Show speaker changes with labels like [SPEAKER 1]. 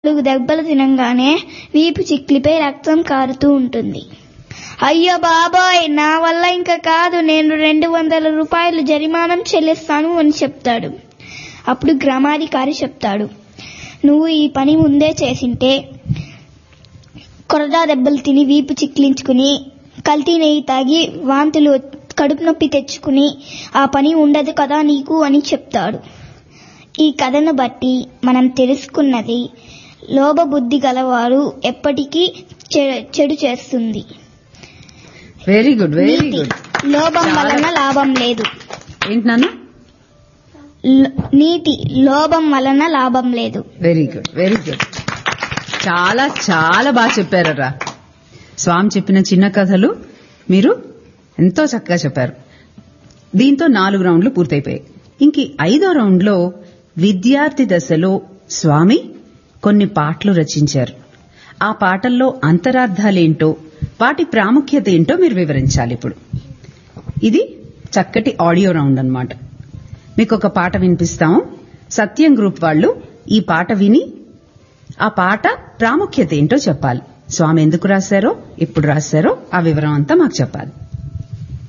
[SPEAKER 1] నాలుగు దెబ్బలు తినంగానే వీపు చిక్లిపై రక్తం కారుతూ ఉంటుంది అయ్యో బాబాయ్ నా వల్ల ఇంకా కాదు నేను రెండు వందల రూపాయలు జరిమానం చెల్లిస్తాను అని చెప్తాడు అప్పుడు గ్రామాధికారి చెప్తాడు నువ్వు ఈ పని ముందే చేసింటే కొరడా దెబ్బలు తిని వీపు చిక్లించుకుని కల్తీ నెయ్యి తాగి వాంతులు కడుపు నొప్పి తెచ్చుకుని ఆ పని ఉండదు కదా నీకు అని చెప్తాడు ఈ కథను బట్టి మనం తెలుసుకున్నది లోభబుద్ధి గలవారు ఎప్పటికీ చె- చెడు చేస్తుంది
[SPEAKER 2] వెరీ గుడ్ వెరీ
[SPEAKER 1] నీతి
[SPEAKER 2] గుడ్
[SPEAKER 1] లోభం వలన లాభం లేదు
[SPEAKER 2] ఏంటి నాన్న
[SPEAKER 1] ల- నీతి లోభం వలన లాభం లేదు
[SPEAKER 2] వెరీ గుడ్ వెరీ గుడ్ చాలా చాలా బాగా చెప్పారరా స్వామి చెప్పిన చిన్న కథలు మీరు ఎంతో చక్కగా చెప్పారు దీంతో నాలుగు రౌండ్లు పూర్తయిపోయాయి ఇంక ఈ ఐదో రౌండ్లో విద్యార్థి దశలో స్వామి కొన్ని పాటలు రచించారు ఆ పాటల్లో అంతరార్థాలేంటో వాటి ప్రాముఖ్యత ఏంటో మీరు వివరించాలి ఇప్పుడు ఇది చక్కటి ఆడియో రౌండ్ అన్నమాట మీకు ఒక పాట వినిపిస్తాము సత్యం గ్రూప్ వాళ్ళు ఈ పాట విని ఆ పాట ప్రాముఖ్యత ఏంటో చెప్పాలి స్వామి ఎందుకు రాశారో ఎప్పుడు రాశారో ఆ వివరం అంతా మాకు చెప్పాలి